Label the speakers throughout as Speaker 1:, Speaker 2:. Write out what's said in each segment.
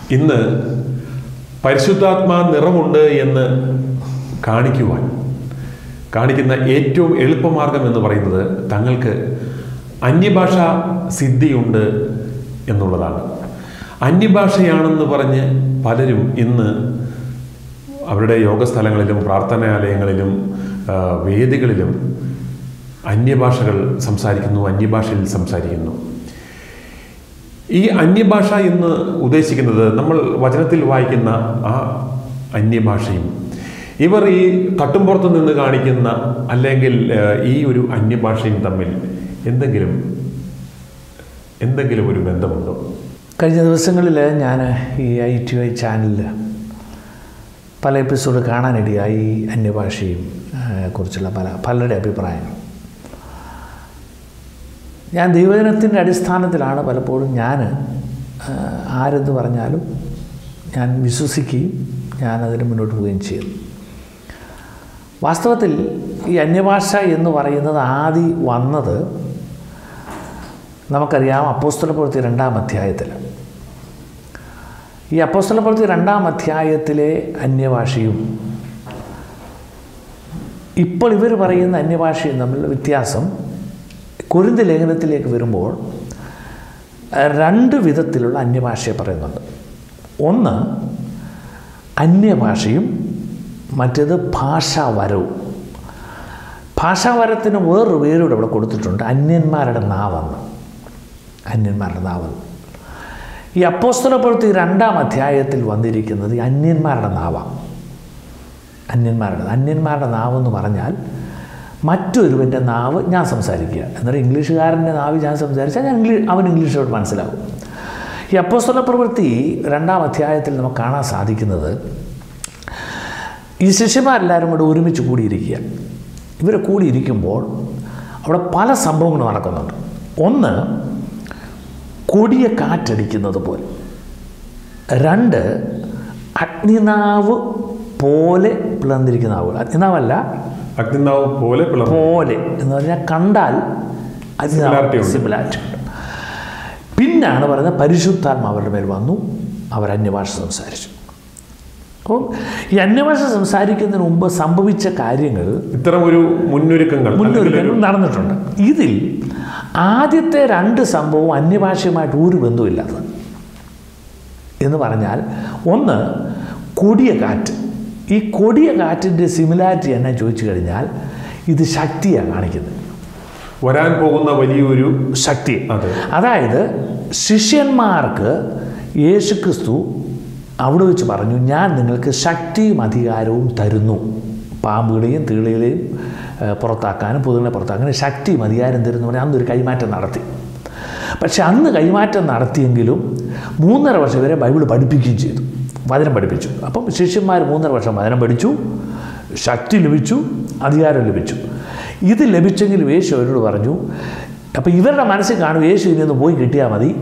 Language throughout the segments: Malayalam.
Speaker 1: ഇന്ന് പരിശുദ്ധാത്മാ നിറമുണ്ട് എന്ന് കാണിക്കുവാൻ കാണിക്കുന്ന ഏറ്റവും എളുപ്പമാർഗം എന്ന് പറയുന്നത് തങ്ങൾക്ക് അന്യഭാഷ സിദ്ധിയുണ്ട് എന്നുള്ളതാണ് അന്യഭാഷയാണെന്ന് പറഞ്ഞ് പലരും ഇന്ന് അവരുടെ യോഗസ്ഥലങ്ങളിലും പ്രാർത്ഥനാലയങ്ങളിലും ആ, വേദികളിലും അന്യഭാഷകൾ സംസാരിക്കുന്നു അന്യഭാഷയിൽ സംസാരിക്കുന്നു ഈ അന്യഭാഷ എന്ന് ഉദ്ദേശിക്കുന്നത് നമ്മൾ വചനത്തിൽ വായിക്കുന്ന ആ അന്യഭാഷയും ഇവർ ഈ തട്ടുംപുറത്ത് നിന്ന് കാണിക്കുന്ന അല്ലെങ്കിൽ ആ, ഈ ഒരു അന്യഭാഷയും തമ്മിൽ എന്തെങ്കിലും എന്തെങ്കിലും ഒരു ബന്ധമുണ്ടോ
Speaker 2: കഴിഞ്ഞ ദിവസങ്ങളിൽ ഞാൻ ഈ ഐ ടി ഐ ചാനലിൽ പല എപ്പിസോഡ് കാണാനിടയായി ഈ അന്യഭാഷയും ആ, കുറിച്ചുള്ള പല പലരുടെ അഭിപ്രായങ്ങൾ ഞാൻ ദൈവജനത്തിൻ്റെ അടിസ്ഥാനത്തിലാണ് പലപ്പോഴും ഞാൻ ആ, ആരെന്ന് പറഞ്ഞാലും ഞാൻ വിശ്വസിക്കുകയും ഞാൻ അതിന് മുന്നോട്ട് പോവുകയും ചെയ്യുന്നു വാസ്തവത്തിൽ ഈ അന്യഭാഷ എന്ന് പറയുന്നത് ആദ്യ വന്നത് നമുക്കറിയാം അപ്പോസ്തലപ്രവൃത്തി രണ്ടാം അധ്യായത്തിൽ ഈ അപ്പോസ്തലപ്രവൃത്തി രണ്ടാം അധ്യായത്തിലെ അന്യഭാഷയും ഇപ്പോൾ ഇവർ പറയുന്ന അന്യഭാഷയും തമ്മിലുള്ള വ്യത്യാസം കുരുന്ത ലേഖനത്തിലേക്ക് വരുമ്പോൾ അഹ് രണ്ട് വിധത്തിലുള്ള അന്യഭാഷയെ പറയുന്നുണ്ട് ഒന്ന് അന്യഭാഷയും മറ്റേത് ഭാഷാവരവും ഭാഷാവരത്തിന് വേറൊരു പേരൂടെ ഇവിടെ കൊടുത്തിട്ടുണ്ട് അന്യന്മാരുടെ നാവെന്ന് അന്യന്മാരുടെ നാവെന്ന് ഈ അപ്പോസ്തല പ്രവൃത്തി രണ്ടാം അധ്യായത്തിൽ വന്നിരിക്കുന്നത് ഈ അന്യന്മാരുടെ നാവാണ് അന്യന്മാരുടെ അന്യന്മാരുടെ നാവ് എന്ന് പറഞ്ഞാൽ മറ്റൊരുവൻ്റെ നാവ് ഞാൻ സംസാരിക്കുക എന്നാൽ ഇംഗ്ലീഷുകാരൻ്റെ നാവ് ഞാൻ സംസാരിച്ചാൽ ഞാൻ ഇംഗ്ലീഷ് അവൻ ഇംഗ്ലീഷോട് മനസ്സിലാവും ഈ അപ്പോസ്തല പ്രവൃത്തി രണ്ടാം അധ്യായത്തിൽ നമുക്ക് കാണാൻ സാധിക്കുന്നത് ഈ ശിഷ്യന്മാരെല്ലാവരും കൂടെ ഒരുമിച്ച് കൂടിയിരിക്കുക ഇവർ കൂടിയിരിക്കുമ്പോൾ അവിടെ പല സംഭവങ്ങൾ നടക്കുന്നുണ്ട് ഒന്ന് കൊടിയ കാറ്റടിക്കുന്നത് പോലെ രണ്ട് അഗ്നിനാവ് പോലെ പിളർന്നിരിക്കുന്ന ആവുകൾ അഗ്നിനാവല്ല
Speaker 1: അഗ്നിനാവ് പോലെ പിളർന്നു
Speaker 2: പോലെ എന്ന് പറഞ്ഞാൽ കണ്ടാൽ
Speaker 1: Similarity ഉണ്ട്.
Speaker 2: സിമിലാരിറ്റി ഉണ്ട് പിന്നാണ് പറയുന്നത് പരിശുദ്ധാത്മ അവരുടെ മേൽ വന്നു അവർ അന്യഭാഷ സംസാരിച്ചു അപ്പം ഈ അന്യഭാഷ സംസാരിക്കുന്നതിന് മുമ്പ് സംഭവിച്ച കാര്യങ്ങൾ
Speaker 1: ഇത്തരം ഒരു മുന്നൊരുക്കങ്ങൾ അല്ലെങ്കിൽ ഒരു-
Speaker 2: മുന്നൊരുക്കങ്ങൾ നടന്നിട്ടുണ്ട് ഇതിൽ ആദ്യത്തെ രണ്ട് സംഭവം അന്യഭാഷയുമായിട്ട് ഒരു ബന്ധവുമില്ലാത്തത് എന്ന് പറഞ്ഞാൽ ഒന്ന് കൊടിയ കാറ്റ് ഈ കൊടിയ കാറ്റിൻ്റെ സിമിലാരിറ്റി എന്നെ ചോദിച്ചു കഴിഞ്ഞാൽ ഇത് ശക്തിയാണ് കാണിക്കുന്നത്
Speaker 1: വരാൻ പോകുന്ന വലിയൊരു
Speaker 2: ശക്തി
Speaker 1: അതെ
Speaker 2: അതായത് ശിഷ്യന്മാർക്ക് യേശുക്രിസ്തു അവിടെ വെച്ച് പറഞ്ഞു ഞാൻ നിങ്ങൾക്ക് ശക്തിയും അധികാരവും തരുന്നു പാമ്പുകളെയും തീളുകളെയും ഏഹ്, പുറത്താക്കാനും പുതുകളെ പുറത്താക്കാനും ശക്തിയും അധികാരം തരുന്നു പറഞ്ഞാൽ അന്നൊരു കൈമാറ്റം നടത്തി പക്ഷെ അന്ന് കൈമാറ്റം നടത്തിയെങ്കിലും മൂന്നര വർഷം വരെ ബൈബിൾ പഠിപ്പിക്കുകയും ചെയ്തു വചനം പഠിപ്പിച്ചു അപ്പം ശിഷ്യന്മാർ മൂന്നര വർഷം വചനം പഠിച്ചു ശക്തി ലഭിച്ചു അധികാരം ലഭിച്ചു ഇത് ലഭിച്ചെങ്കിലും യേശു അവരോട് പറഞ്ഞു അപ്പോൾ ഇവരുടെ മനസ്സിൽ കാണും യേശു ഇനി ഒന്ന് പോയി കിട്ടിയാൽ മതി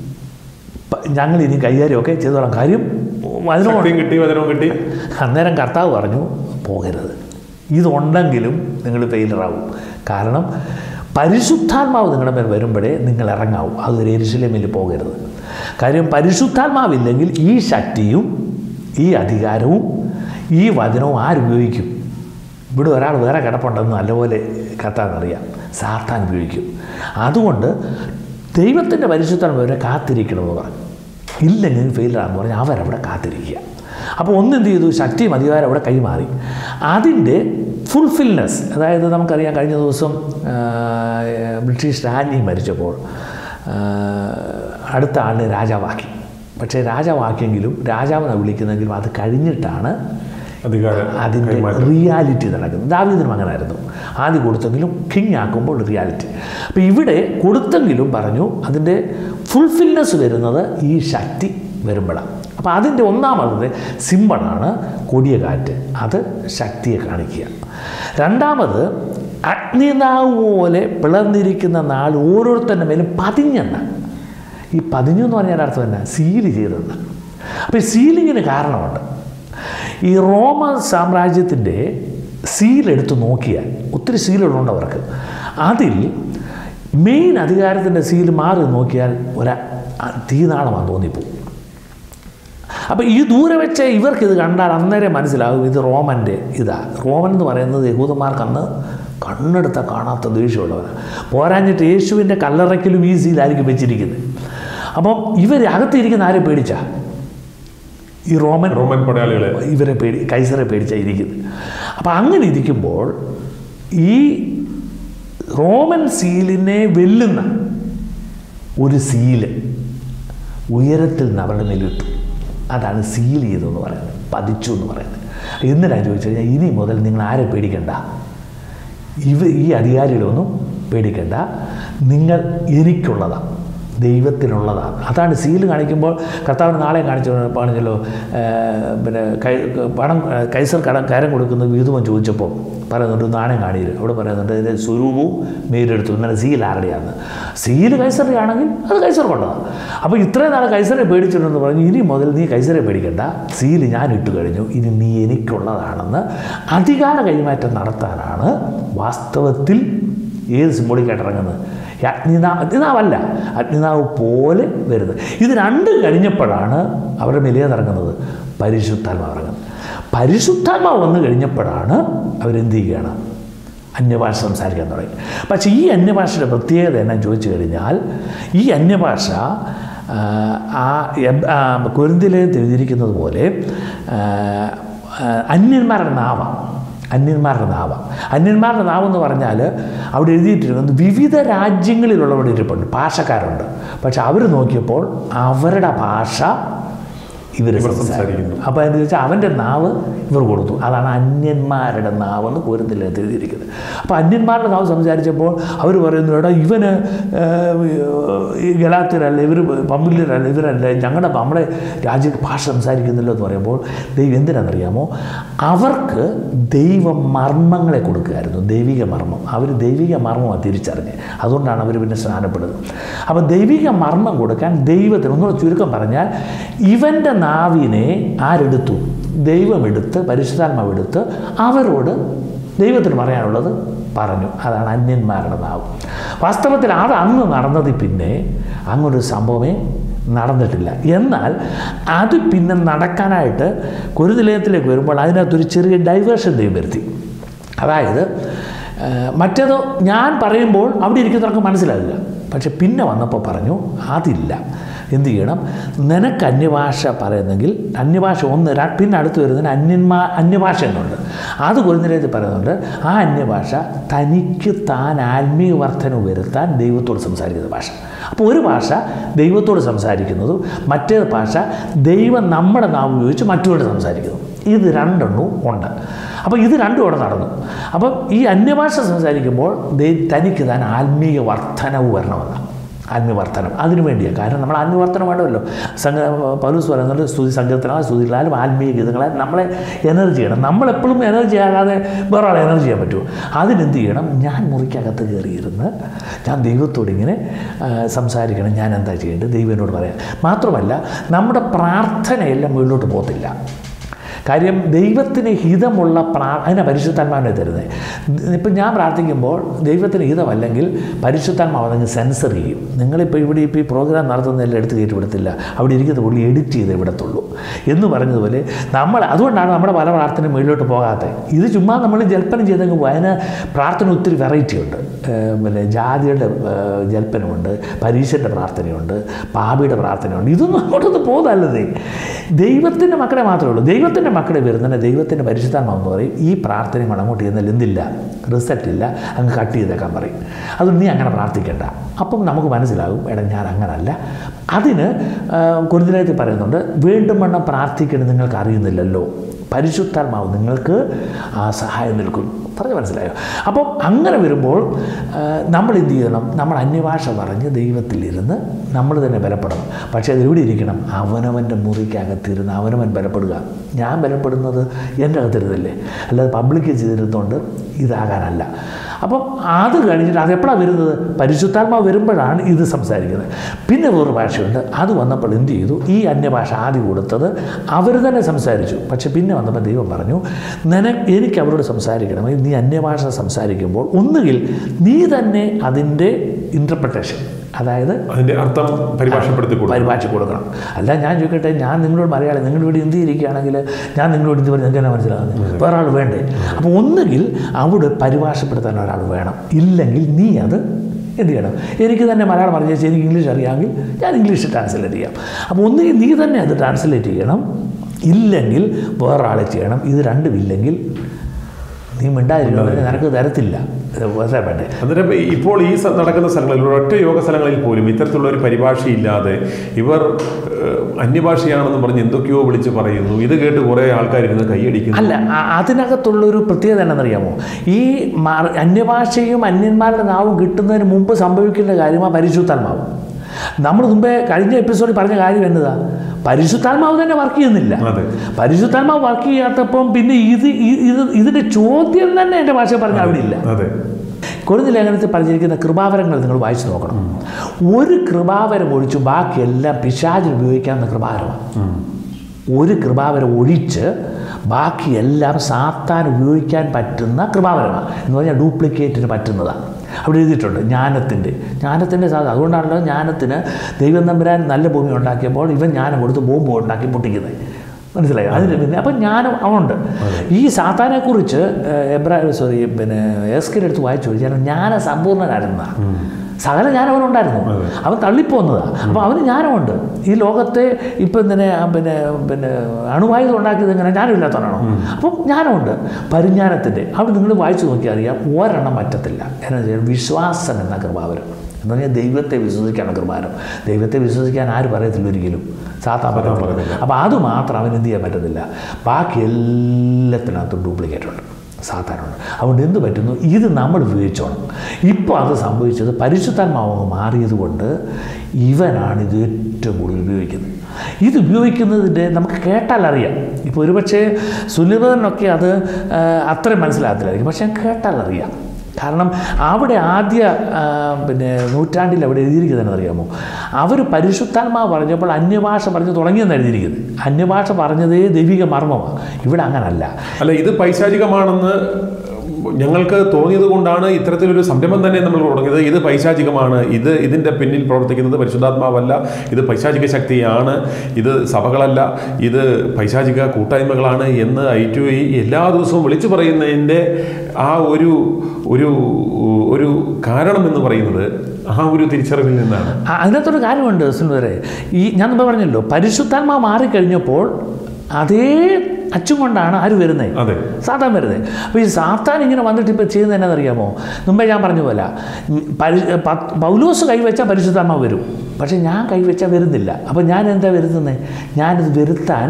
Speaker 2: പ- ഞങ്ങൾ ഇനി കൈകാര്യമൊക്കെ ചെയ്തോളാം കാര്യം വചനം
Speaker 1: ശക്തിയും കിട്ടി വചനവും കിട്ടി
Speaker 2: അന്നേരം കർത്താവ് പറഞ്ഞു പോകരുത് ഇതുണ്ടെങ്കിലും നിങ്ങൾ ഫെയിലറാവും കാരണം പരിശുദ്ധാത്മാവ് നിങ്ങളുടെ മേൽ വരുമ്പോഴേ നിങ്ങൾ ഇറങ്ങാവും അത് ഒരു എരിശിലേമിൽ പോകരുത് കാര്യം പരിശുദ്ധാത്മാവില്ലെങ്കിൽ ഈ ശക്തിയും ഈ അധികാരവും ഈ വചനവും ആരുപയോഗിക്കും ഇവിടെ ഒരാൾ വേറെ കിടപ്പുണ്ടെന്ന് നല്ലപോലെ കത്താന്നറിയാം സാത്താൻ ഉപയോഗിക്കും അതുകൊണ്ട് ദൈവത്തിൻ്റെ പരിശുദ്ധം വരെ കാത്തിരിക്കണമെന്ന് പറഞ്ഞു ഇല്ലെങ്കിൽ ഫെയിലാണെന്ന് പറഞ്ഞാൽ അവരവിടെ കാത്തിരിക്കുക അപ്പോൾ ഒന്നെന്ത് ചെയ്തു ശക്തിയും അധികാരം അവിടെ കൈമാറി അതിൻ്റെ ഫുൾഫിൽനെസ് അതായത് നമുക്കറിയാം കഴിഞ്ഞ ദിവസം ആ, ബ്രിട്ടീഷ് രാജ്ഞി മരിച്ചപ്പോൾ ആ, അടുത്ത ആളിനെ രാജാവാക്കി പക്ഷേ രാജാവാക്കിയെങ്കിലും രാജാവിനെ വിളിക്കുന്നെങ്കിലും അത് കഴിഞ്ഞിട്ടാണ്
Speaker 1: അധികാരം
Speaker 2: അതിൻ്റെ
Speaker 1: കൈമാറ്റം.
Speaker 2: റിയാലിറ്റി നടക്കുന്നത് ദാവീദിനും അങ്ങനായിരുന്നു ആദ്യം കൊടുത്തെങ്കിലും കിങ് ആക്കുമ്പോൾ റിയാലിറ്റി അപ്പോൾ ഇവിടെ കൊടുത്തെങ്കിലും പറഞ്ഞു അതിൻ്റെ ഫുൾഫിൽനെസ് വരുന്നത് ഈ ശക്തി വരുമ്പോഴാണ് അപ്പോൾ അതിൻ്റെ ഒന്നാമത് സിമ്പളാണ് കൊടിയ കാറ്റ് അത് ശക്തിയെ കാണിക്കുക രണ്ടാമത് അഗ്നിനാവ് പോലെ പിളർന്നിരിക്കുന്ന നാൾ ഓരോരുത്തരുടെ മേലും പതിഞ്ഞെന്ന ഈ പതിഞ്ഞു എന്ന് പറഞ്ഞാൽ അർത്ഥം തന്നെ സീല് ചെയ്തെന്ന് അപ്പോൾ ഈ സീലിങ്ങിന് കാരണമുണ്ട് ഈ റോമൻ സാമ്രാജ്യത്തിൻ്റെ സീൽ എടുത്ത് നോക്കിയാൽ ഒത്തിരി സീലുകളുണ്ട് അവർക്ക് അതിൽ മെയിൻ അധികാരത്തിൻ്റെ സീൽ മാറി നോക്കിയാൽ ഒരു തീനാളമാണെന്ന് തോന്നിപ്പോവും അപ്പോൾ ഈ ദൂരെ വെച്ച് ഇവർക്കിത് കണ്ടാൽ അന്നേരം മനസ്സിലാകും ഇത് റോമൻ്റെ ഇതാ റോമൻ എന്ന് പറയുന്നത് യഹൂദന്മാർക്ക് അന്ന് കണ്ണെടുത്ത കാണാത്ത ദേഷ്യമുള്ളവരാണ് പോരാഞ്ഞിട്ട് യേശുവിൻ്റെ കല്ലറയ്ക്കലും ഈ സീലായിരിക്കും വെച്ചിരിക്കുന്നത് അപ്പം ഇവർ അകത്തിരിക്കുന്ന ആരെ പേടിച്ചാ ഈ റോമൻ
Speaker 1: റോമൻ പടയാളികളെ
Speaker 2: ഇവരെ പേടി കൈസറെ പേടിച്ചാണ് ഇരിക്കുന്നത് അപ്പം അങ്ങനെ ഇരിക്കുമ്പോൾ ഈ റോമൻ സീലിനെ വെല്ലുന്ന ഒരു സീല് ഉയരത്തിൽ നിന്ന് അവരുടെ മേലിട്ടു അതാണ് സീൽ ചെയ്തെന്ന് പറയുന്നത് പതിച്ചു എന്ന് പറയുന്നത് എന്തിനാണ് ചോദിച്ചു കഴിഞ്ഞാൽ ഇനി മുതൽ നിങ്ങൾ ആരെ പേടിക്കണ്ട ഇവ ഈ അധികാരികളൊന്നും പേടിക്കണ്ട നിങ്ങൾ എനിക്കുള്ളതാണ് ദൈവത്തിനുള്ളതാണ് അതാണ് സീൽ കാണിക്കുമ്പോൾ കർത്താവിന് നാളെ കാണിച്ചു പറഞ്ഞല്ലോ ഏർ, പിന്നെ കൈ പണം ഏർ, കൈസർ കടം കരം കൊടുക്കുന്നത് വിധുവൻ ചോദിച്ചപ്പോൾ പറയുന്നുണ്ട് നാണയം കാണിയില്ല അവിടെ പറയുന്നുണ്ട് ഇതിൻ്റെ സ്വരൂപവും മേരെടുത്തു ഇന്നലെ സീൽ ആരുടെയാണ് സീൽ കൈസറുടെ ആണെങ്കിൽ അത് കൈസർ കൊണ്ടതാണ് അപ്പോൾ ഇത്രയും നാൾ കൈസറെ പേടിച്ചിട്ടുണ്ടെന്ന് പറഞ്ഞു ഇനി മുതൽ നീ കൈസറെ പേടിക്കണ്ട സീൽ ഞാൻ ഇട്ട് കഴിഞ്ഞു ഇനി നീ എനിക്കുള്ളതാണെന്ന് അധികാര കൈമാറ്റം നടത്താനാണ് വാസ്തവത്തിൽ ഏത് സിംബോളിക്കായിട്ട് ഇറങ്ങുന്നത് ഈ അഗ്നിനാ അഗ്നിനാവല്ല അഗ്നിനാവ് പോലെ വരുന്നത് ഇത് രണ്ടും കഴിഞ്ഞപ്പോഴാണ് അവരുടെ നിലയെന്നിറങ്ങുന്നത് പരിശുദ്ധാത്മാവ് ഇറങ്ങുന്നത് പരിശുദ്ധാത്മാവ് വന്നു കഴിഞ്ഞപ്പോഴാണ് അവരെന്ത് ചെയ്യുകയാണ് അന്യഭാഷ സംസാരിക്കാൻ തുടങ്ങി പക്ഷേ ഈ അന്യഭാഷയുടെ പ്രത്യേകത എന്നാ ചോദിച്ചു കഴിഞ്ഞാൽ ഈ അന്യഭാഷ ആ, ആ എബ്- ആ, കൊരിന്തിലേത്ത് എഴുതിയിരിക്കുന്നത് പോലെ ആ, ആ, അന്യന്മാരുടെ നാവാണ് അന്യന്മാരുടെ നാവ അന്യന്മാരുടെ നാവ് എന്ന് പറഞ്ഞാൽ അവിടെ എഴുതിയിട്ടിരിക്കുന്നത് വിവിധ രാജ്യങ്ങളിലുള്ളവരുടെ ഇരിപ്പുണ്ട് ഭാഷക്കാരുണ്ട് പക്ഷെ അവർ നോക്കിയപ്പോൾ അവരുടെ ഭാഷ ഇവർ
Speaker 1: ഇവർ
Speaker 2: സംസാരിക്കുന്നു
Speaker 1: സംസാരിക്കുന്നു.
Speaker 2: അപ്പോൾ എന്ന് വെച്ചാൽ അവൻ്റെ നാവ് ഇവർ കൊടുത്തു അതാണ് അന്യന്മാരുടെ നാവെന്ന് കോരുന്നില്ലത്ത് എഴുതിയിരിക്കുന്നത് അപ്പോൾ അന്യന്മാരുടെ നാവ് സംസാരിച്ചപ്പോൾ അവർ പറയുന്നു എടാ ഇവന് ഏഹ്, ഈ ഗലാത്തിരല്ല ഇവർ പമ്പില്ലരല്ല ഇവരല്ല ഞങ്ങളുടെ നമ്മുടെ രാജ്യ ഭാഷ സംസാരിക്കുന്നില്ല എന്ന് പറയുമ്പോൾ ദൈവം എന്തിനാണെന്നറിയാമോ അവർക്ക് ദൈവ മർമ്മങ്ങളെ കൊടുക്കുകയായിരുന്നു ദൈവിക മർമ്മം അവർ ദൈവിക മർമ്മമാണ് തിരിച്ചറിഞ്ഞ് അതുകൊണ്ടാണ് അവർ പിന്നെ സ്നാനപ്പെടുന്നത് അപ്പോൾ ദൈവിക മർമ്മം കൊടുക്കാൻ ദൈവത്തിന് ഒന്നുകൂടെ ചുരുക്കം പറഞ്ഞാൽ ഇവൻ്റെ നാവിനെ ആരെടുത്തു ദൈവമെടുത്ത് പരിശുദ്ധാത്മാവ് എടുത്ത് അവരോട് ദൈവത്തിന് പറയാനുള്ളത് പറഞ്ഞു അതാണ് അന്യന്മാരുടെ നാവ് വാസ്തവത്തിൽ അത് അന്ന് നടന്നതിൽ പിന്നെ അങ്ങനൊരു സംഭവമേ നടന്നിട്ടില്ല എന്നാൽ അത് പിന്നെ നടക്കാനായിട്ട് കുരുനിലയത്തിലേക്ക് വരുമ്പോൾ അതിനകത്തൊരു ചെറിയ ഡൈവേർഷൻ ദൈവം വരുത്തി അതായത് ആ, മറ്റേതോ ഞാൻ പറയുമ്പോൾ അവിടെ ഇരിക്കുന്നവർക്ക് മനസ്സിലാകില്ല പക്ഷെ പിന്നെ വന്നപ്പോൾ പറഞ്ഞു അതില്ല എന്ത് ചെയ്യണം നിനക്ക് അന്യഭാഷ പറയുന്നെങ്കിൽ അന്യഭാഷ ഒന്ന് ര- പിന്നെ അടുത്ത് വരുന്നതിന് അന്യന്മാ അന്യഭാഷ എന്നുണ്ട് അത് കുരുന്നിലേക്ക് പറയുന്നുണ്ട് ആ അന്യഭാഷ തനിക്ക് താൻ ആത്മീയ വർധന വരുത്താൻ ദൈവത്തോട് സംസാരിക്കുന്ന ഭാഷ അപ്പോൾ ഒരു ഭാഷ ദൈവത്തോട് സംസാരിക്കുന്നതും മറ്റേ ഭാഷ ദൈവം നമ്മുടെ നാവ് ഉപയോഗിച്ച് മറ്റവരോട് സംസാരിക്കുന്നു ഇത് രണ്ടെണ്ണവും ഉണ്ട് അപ്പോൾ ഇത് രണ്ടും അവിടെ നടന്നു അപ്പം ഈ അന്യഭാഷ സംസാരിക്കുമ്പോൾ ദൈ- തനിക്ക് താൻ ആത്മീയ വർധനവ് വരണമെന്നാണ് ആത്മീയവർത്തനം അതിനു വേണ്ടിയാണ് കാരണം നമ്മൾ ആത്മീയവർത്തനം വേണമല്ലോ സംഘ പൗലൂസ് പറയുന്നുണ്ട് സ്തുതി സംഘത്തിനാലും സ്തുതികളാലും ആത്മീയ ഗീതങ്ങളാൽ നമ്മളെ എനർജി ചെയ്യണം നമ്മളെപ്പോഴും എനർജി ആകാതെ വേറെ ആളെ എനർജി ചെയ്യാൻ പറ്റുമോ അതിനെന്ത് ചെയ്യണം ഞാൻ മുറിക്കകത്ത് കയറിയിരുന്ന് ഞാൻ ദൈവത്തോട് ഇങ്ങനെ ആ, സംസാരിക്കണം ഞാൻ എന്താ ചെയ്യേണ്ടത് ദൈവം എന്നോട് പറയാം മാത്രമല്ല നമ്മുടെ പ്രാർത്ഥനയെല്ലാം മുകളിലോട്ട് പോകത്തില്ല കാര്യം ദൈവത്തിന് ഹിതമുള്ള പ്രാ അതിനെ പരിശുദ്ധാത്മാവിനെ തരുന്നത് ഇപ്പം ഞാൻ പ്രാർത്ഥിക്കുമ്പോൾ ദൈവത്തിന് ഹിതമല്ലെങ്കിൽ പരിശുദ്ധാത്മാവ് അതങ്ങ് സെൻസർ ചെയ്യും നിങ്ങളിപ്പോൾ ഇവിടെ ഇപ്പോൾ ഈ പ്രോഗ്രാം നടത്തുന്നതെല്ലാം എടുത്ത് കയറ്റി വിടത്തില്ല അവിടെ ഇരിക്കുന്ന പുള്ളി എഡിറ്റ് ചെയ്ത് വിടത്തുള്ളൂ എന്ന് പറഞ്ഞതുപോലെ നമ്മൾ അതുകൊണ്ടാണ് നമ്മുടെ പല പ്രാർത്ഥനയും മുകളിലോട്ട് പോകാത്തത് ഇത് ചുമ്മാ നമ്മൾ ജൽപ്പനം ചെയ്തങ്ങ് പോയി അതിന് പ്രാർത്ഥന ഒത്തിരി വെറൈറ്റി ഉണ്ട് ഏഹ് പിന്നെ ജാതിയുടെ ഏഹ് ജൽപ്പനമുണ്ട് പരീക്ഷൻ്റെ പ്രാർത്ഥനയുണ്ട് പാപിയുടെ പ്രാർത്ഥനയുണ്ട് ഇതൊന്നും അങ്ങോട്ടൊന്നും പോകുന്നതല്ലേ ദൈവത്തിൻ്റെ മക്കളെ മാത്രമേ ഉള്ളൂ ദൈവത്തിൻ്റെ മക്കളെ വരുന്നതിന് ദൈവത്തിൻ്റെ പരിശുദ്ധാത്മാവെന്ന് പറയും ഈ പ്രാർത്ഥനയും കൊണ്ട് അങ്ങോട്ട് ചെയ്യുന്നതിൽ എന്തില്ല റിസൾട്ട് ഇല്ല അങ്ങ് കട്ട് ചെയ്തേക്കാൻ പറയും അതുകൊണ്ട് നീ അങ്ങനെ പ്രാർത്ഥിക്കേണ്ട അപ്പം നമുക്ക് മനസ്സിലാകും എടാ ഞാൻ അങ്ങനല്ല അതിന് കുരുതിലേക്ക് പറയുന്നുണ്ട് വീണ്ടും വണ്ണം പ്രാർത്ഥിക്കണം നിങ്ങൾക്ക് അറിയുന്നില്ലല്ലോ പരിശുദ്ധാത്മാവ് നിങ്ങൾക്ക് ആ സഹായം നിൽക്കും പറഞ്ഞ് മനസ്സിലായോ അപ്പം അങ്ങനെ വരുമ്പോൾ ആ, നമ്മൾ എന്ത് ചെയ്യണം നമ്മൾ അന്യഭാഷ പറഞ്ഞ് ദൈവത്തിലിരുന്ന് നമ്മൾ തന്നെ ബലപ്പെടണം പക്ഷേ അതെവിടെ ഇരിക്കണം അവനവൻ്റെ മുറിക്കകത്തിരുന്ന് അവനവൻ ബലപ്പെടുക ഞാൻ ബലപ്പെടുന്നത് എൻ്റെ അകത്തിരുന്നല്ലേ അല്ലാതെ പബ്ലിക് ചെയ്തിരുന്നുകൊണ്ട് ഇതാകാനല്ല അപ്പം അത് കഴിഞ്ഞിട്ട് അതെപ്പോഴാണ് വരുന്നത് പരിശുദ്ധാത്മാവ് വരുമ്പോഴാണ് ഇത് സംസാരിക്കുന്നത് പിന്നെ വേറൊരു ഭാഷയുണ്ട് അത് വന്നപ്പോൾ എന്ത് ചെയ്തു ഈ അന്യഭാഷ ആദ്യം കൊടുത്തത് അവർ തന്നെ സംസാരിച്ചു പക്ഷെ പിന്നെ വന്നപ്പോൾ ദൈവം പറഞ്ഞു നിന എനിക്ക് അവരോട് സംസാരിക്കണമെങ്കിൽ നീ അന്യഭാഷ സംസാരിക്കുമ്പോൾ ഒന്നുകിൽ നീ തന്നെ അതിൻ്റെ ഇൻ്റർപ്രിട്ടേഷൻ അതായത്
Speaker 1: അതിന്റെ അർത്ഥം പരിഭാഷപ്പെടുത്തി കൊടുക്കും
Speaker 2: പരിഭാഷ കൊടുക്കണം അല്ല ഞാൻ ചോദിക്കട്ടെ ഞാൻ നിങ്ങളോട് മലയാളി നിങ്ങൾ ഇവിടെ ഹിന്ദി ഇരിക്കുകയാണെങ്കിൽ ഞാൻ നിങ്ങളോട് ഹിന്ദി പറഞ്ഞ് നിങ്ങൾക്ക് എന്നാ മനസ്സിലാകുന്നത് വേറെ ആൾ വേണ്ടേ അപ്പോൾ ഒന്നുകിൽ അവിടെ പരിഭാഷപ്പെടുത്താൻ ഒരാൾ വേണം ഇല്ലെങ്കിൽ നീ അത് എന്ത് ചെയ്യണം എനിക്ക് തന്നെ മലയാളം പറഞ്ഞു വെച്ചാൽ എനിക്ക് ഇംഗ്ലീഷ് അറിയാമെങ്കിൽ ഞാൻ ഇംഗ്ലീഷ് ട്രാൻസ്ലേറ്റ് ചെയ്യാം അപ്പോൾ ഒന്നുകിൽ നീ തന്നെ അത് ട്രാൻസ്ലേറ്റ് ചെയ്യണം ഇല്ലെങ്കിൽ വേറൊരാളെ ചെയ്യണം ഇത് രണ്ടും ഇല്ലെങ്കിൽ നീ മിണ്ടാതിരിക്കുന്നത് നിനക്ക് തരത്തില്ല ഇത് വെറുതെ വേണ്ടേ
Speaker 1: അന്നേരം ഇപ്പോൾ ഈ സ- നടക്കുന്ന സ്ഥലങ്ങളിൽ ഒരൊറ്റ യോഗ സ്ഥലങ്ങളിൽ പോലും ഇത്തരത്തിലുള്ള ഒരു പരിഭാഷയില്ലാതെ ഇവർ ഏഹ്, അന്യഭാഷയാണെന്ന് പറഞ്ഞ് എന്തൊക്കെയോ വിളിച്ച് പറയുന്നു ഇത് കേട്ട് കുറേ ആൾക്കാർ ഇരുന്ന് കൈയടിക്കുന്നു
Speaker 2: അല്ല അ- അതിനകത്തുള്ളൊരു പ്രത്യേകത എന്നാണെന്നറിയാമോ ഈ മാർ- അന്യഭാഷയും അന്യന്മാരുടെ നാവും കിട്ടുന്നതിന് മുമ്പ് സംഭവിക്കേണ്ട കാര്യമാണ് പരിശുദ്ധാത്മാവ് നമ്മൾ മുമ്പേ കഴിഞ്ഞ എപ്പിസോഡിൽ പറഞ്ഞ കാര്യം എന്നതാ പരിശുദ്ധാത്മാവ് തന്നെ വർക്ക് ചെയ്യുന്നില്ല
Speaker 1: അതെ
Speaker 2: പരിശുദ്ധാത്മാവ് വർക്ക് ചെയ്യാത്തപ്പം പിന്നെ ഇത് ഇ- ഇത് ഇതിൻ്റെ ചോദ്യം തന്നെ എൻ്റെ ഭാഷ പറഞ്ഞ അവിടെ ഇല്ല
Speaker 1: അതെ
Speaker 2: കൊരുന്ന ലേഖനത്തിൽ പറഞ്ഞിരിക്കുന്ന കൃപാവരങ്ങൾ നിങ്ങൾ വായിച്ചു നോക്കണം ഒരു കൃപാവരം ഒഴിച്ചു ബാക്കിയെല്ലാം പിശാചിന് ഉപയോഗിക്കാവുന്ന കൃപാവരമാണ് ഒരു കൃപാവരം ഒഴിച്ച് ബാക്കിയെല്ലാം സാത്താൻ ഉപയോഗിക്കാൻ പറ്റുന്ന കൃപാവരമാണ് എന്ന് പറഞ്ഞാൽ ഡ്യൂപ്ലിക്കേറ്റിന് പറ്റുന്നതാണ് അവിടെ എഴുതിയിട്ടുണ്ട് ജ്ഞാനത്തിൻ്റെ ജ്ഞാനത്തിൻ്റെ സാധ്യത അതുകൊണ്ടാണല്ലോ ജ്ഞാനത്തിന് ദൈവം തമ്പുരാൻ നല്ല ഭൂമി ഉണ്ടാക്കിയപ്പോൾ ഇവൻ ജ്ഞാനം കൊടുത്ത് ബോംബ് ഉണ്ടാക്കി പൊട്ടിക്കുന്നത് മനസ്സിലായോ അതിന് പിന്നെ അപ്പം ജ്ഞാനം അവനുണ്ട് ഈ സാത്താനെക്കുറിച്ച് എബ്രാ സോറി പിന്നെ എസ്കിൻ്റെ അടുത്ത് വായിച്ചു ചോദിച്ചാൽ ജ്ഞാന സമ്പൂർണ്ണനായിരുന്നതാണ് സകല ജ്ഞാനം അവനുണ്ടായിരുന്നു അവൻ തള്ളിപ്പോന്നതാണ് അപ്പോൾ അവന് ജ്ഞാനമുണ്ട് ഈ ലോകത്തെ ഇപ്പം തന്നെ ആ പിന്നെ പിന്നെ അണുവായുധം ഉണ്ടാക്കിയത് എങ്ങനെ ജ്ഞാനമില്ലാത്തവനാണോ അപ്പം ജ്ഞാനമുണ്ട് പരിജ്ഞാനത്തിൻ്റെ അവിടെ നിങ്ങൾ വായിച്ചു നോക്കിയാൽ അറിയാം ഒരെണ്ണം പറ്റത്തില്ല എന്നാ വെച്ചാൽ വിശ്വാസം എന്ന കൃപാവരം എന്ന് പറഞ്ഞാൽ ദൈവത്തെ വിശ്വസിക്കാണ് കൃപാരം ദൈവത്തെ വിശ്വസിക്കാൻ ആര് പറയത്തില്ല ഒരിക്കലും സാത്താൻ പറയത്തില്ല അപ്പോൾ അത് മാത്രം അവന് എന്ത് ചെയ്യാൻ പറ്റത്തില്ല ബാക്കി എല്ലാത്തിനകത്തും ഡ്യൂപ്ലിക്കേറ്റ് ഉണ്ട് സാത്താനുണ്ട് അതുകൊണ്ട് എന്ത് പറ്റുന്നു ഇത് നമ്മൾ ഉപയോഗിച്ചോണം ഇപ്പോൾ അത് സംഭവിച്ചത് പരിശുദ്ധാത്മാവ് മാറിയത് കൊണ്ട് ഇവനാണ് ഇത് ഏറ്റവും കൂടുതൽ ഉപയോഗിക്കുന്നത് ഇത് ഉപയോഗിക്കുന്നതിൻ്റെ നമുക്ക് കേട്ടാൽ അറിയാം ഇപ്പോൾ ഒരുപക്ഷെ സുലഭനൊക്കെ അത് ആ, അത്രയും മനസ്സിലാകത്തില്ലായിരിക്കും പക്ഷേ കേട്ടാൽ അറിയാം കാരണം അവിടെ ആദ്യ ആ, പിന്നെ നൂറ്റാണ്ടിൽ അവിടെ എഴുതിയിരിക്കുന്നതെന്ന് അറിയാമോ അവർ പരിശുദ്ധാത്മാവ് പറഞ്ഞപ്പോൾ അന്യഭാഷ പറഞ്ഞ് തുടങ്ങിയെന്ന് എഴുതിയിരിക്കുന്നത് അന്യഭാഷ പറഞ്ഞതേ ദൈവിക മർമ്മമാണ് ഇവിടെ അങ്ങനല്ല
Speaker 1: അല്ല ഇത് പൈശാചികമാണെന്ന് ഞങ്ങൾക്ക് തോന്നിയത് കൊണ്ടാണ് ഇത്തരത്തിലൊരു സംരംഭം തന്നെ നമ്മൾ തുടങ്ങിയത് ഇത് പൈശാചികമാണ് ഇത് ഇതിൻ്റെ പിന്നിൽ പ്രവർത്തിക്കുന്നത് പരിശുദ്ധാത്മാവല്ല ഇത് പൈശാചിക ശക്തിയാണ് ഇത് സഭകളല്ല ഇത് പൈശാചിക കൂട്ടായ്മകളാണ് എന്ന് ഐ ടു ഐ എല്ലാ ദിവസവും വിളിച്ചു പറയുന്നതിൻ്റെ ആ ഒരു ഒരു ഒരു കാരണം എന്ന് പറയുന്നത് ആ ഒരു തിരിച്ചറിവിൽ നിന്നാണ്
Speaker 2: ആ, അതിനകത്തൊരു കാര്യമുണ്ട് സുന്ദരെ ഈ ഞാൻ മുമ്പ് പറഞ്ഞല്ലോ പരിശുദ്ധാത്മാവ് മാറിക്കഴിഞ്ഞപ്പോൾ അതേ അച്ചും കൊണ്ടാണ് ആര് വരുന്നത്
Speaker 1: അതെ
Speaker 2: സാത്താൻ വരുന്നത് അപ്പോൾ ഈ സാത്താൻ ഇങ്ങനെ വന്നിട്ട് ഇപ്പോൾ ചെയ്യുന്നത് എന്നാണെന്നറിയാമോ മുമ്പേ ഞാൻ പറഞ്ഞ പോലെ ഉം, പരി പ- പൗലോസ് കൈവച്ചാൽ പരിശുദ്ധാത്മാവ് വരും പക്ഷേ ഞാൻ കൈവച്ചാൽ വരുന്നില്ല അപ്പോൾ ഞാൻ എന്താ വരുത്തുന്നത് ഞാനിത് വരുത്താൻ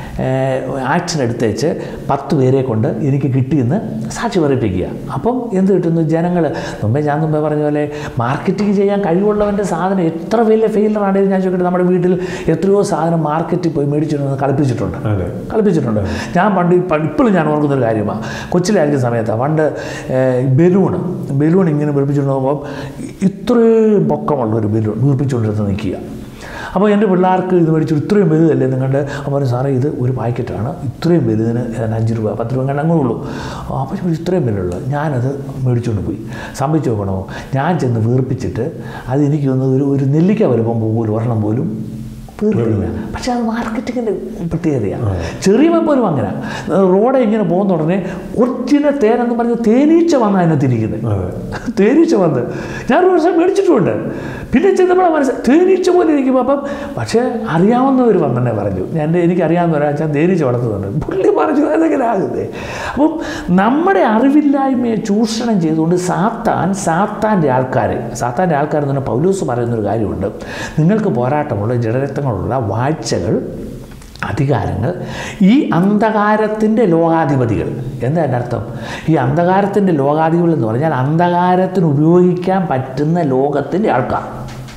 Speaker 2: ആക്ഷൻ എടുത്തേച്ച് പത്ത് പേരെ കൊണ്ട് എനിക്ക് കിട്ടിയെന്ന് സാക്ഷി പറയിപ്പിക്കുക അപ്പം എന്ത് കിട്ടുന്നു ജനങ്ങൾ മുമ്പേ ഞാൻ മുമ്പേ പറഞ്ഞ പോലെ മാർക്കറ്റിംഗ് ചെയ്യാൻ കഴിവുള്ളവൻ്റെ സാധനം എത്ര വലിയ ഫെയിലറാണെങ്കിലും ഞാൻ ചോദിക്കട്ടെ നമ്മുടെ വീട്ടിൽ എത്രയോ സാധനം മാർക്കറ്റിൽ പോയി മേടിച്ചിട്ടുണ്ട് കളിപ്പിച്ചിട്ടുണ്ട്
Speaker 1: അതെ
Speaker 2: കളിപ്പിച്ചിട്ടുണ്ട് ഞാൻ പണ്ട് പണ്ട് ഇപ്പോഴും ഞാൻ ഓർക്കുന്നൊരു കാര്യമാണ് കൊച്ചിലായിരിക്കുന്ന സമയത്താണ് പണ്ട് ബലൂൺ ബലൂൺ ഇങ്ങനെ വീർപ്പിച്ചുകൊണ്ട് പോകുമ്പോൾ ഇത്രയും പൊക്കമുള്ള ഒരു ബലൂൺ വീർപ്പിച്ചുകൊണ്ടിരുന്ന് നിൽക്കുക അപ്പോൾ എൻ്റെ പിള്ളേർക്ക് ഇത് മേടിച്ചു ഇത്രയും വലുതല്ലേ നിങ്ങളുടെ അപ്പോൾ സാറേ ഇത് ഒരു പാക്കറ്റാണ് ഇത്രയും വലുതിന് ഏതാണ്ട് അഞ്ച് രൂപ പത്ത് രൂപ അങ്ങനെ ഉള്ളൂ അപ്പോൾ ഞാൻ ഇത്രയും വിലയുള്ളൂ ഞാനത് മേടിച്ചുകൊണ്ട് പോയി സംഭവിച്ചു നോക്കണോ ഞാൻ ചെന്ന് വീർപ്പിച്ചിട്ട് അത് എനിക്ക് തോന്നുന്നു ഒരു ഒരു നെല്ലിക്ക വലുപ്പം പോലും ഒരെണ്ണം പോലും തീർന്നില്ല പക്ഷെ അത് മാർക്കറ്റിങ്ങിൻ്റെ പ്രത്യേകതയാണ് ചെറിയ പോലും അങ്ങനെ റോഡ് ഇങ്ങനെ പോകുന്ന ഉടനെ ഒറിജിനൽ തേനെന്ന് പറഞ്ഞ് തേനീച്ച വന്ന് അതിനകത്തിരിക്കുന്നത്
Speaker 1: അതെ
Speaker 2: തേനീച്ച വന്ന് ഞാൻ ഒരു വർഷം മേടിച്ചിട്ടുമുണ്ട് പിന്നെ ചെന്നപ്പോഴാണ് മനസ്സിൽ തേനീച്ച പോലെ ഇരിക്കുമ്പോൾ അപ്പം പക്ഷേ അറിയാവുന്നവർ വന്നെന്നെ പറഞ്ഞു ഞാൻ എൻ്റെ എനിക്ക് അറിയാവുന്ന ഒരാഴ്ച തേനീച്ച വളർത്തുന്നുണ്ട് പുള്ളി പറഞ്ഞു അതെങ്ങനെ ആകുന്നത് അപ്പം നമ്മുടെ അറിവില്ലായ്മയെ ചൂഷണം ചെയ്തുകൊണ്ട് സാത്താൻ സാത്താൻ്റെ ആൾക്കാർ സാത്താൻ്റെ ആൾക്കാർ എന്ന് പറഞ്ഞാൽ പൗലൂസ് പറയുന്നൊരു കാര്യമുണ്ട് നിങ്ങൾക്ക് പോരാട്ടമുള്ള ജഡരക്തങ്ങളുള്ള വാഴ്ചകൾ അധികാരങ്ങൾ ഈ അന്ധകാരത്തിൻ്റെ ലോകാധിപതികൾ എന്താ എൻ്റെ അർത്ഥം ഈ അന്ധകാരത്തിൻ്റെ ലോകാധിപതികൾ എന്ന് പറഞ്ഞാൽ അന്ധകാരത്തിന് ഉപയോഗിക്കാൻ പറ്റുന്ന ലോകത്തിൻ്റെ ആൾക്കാർ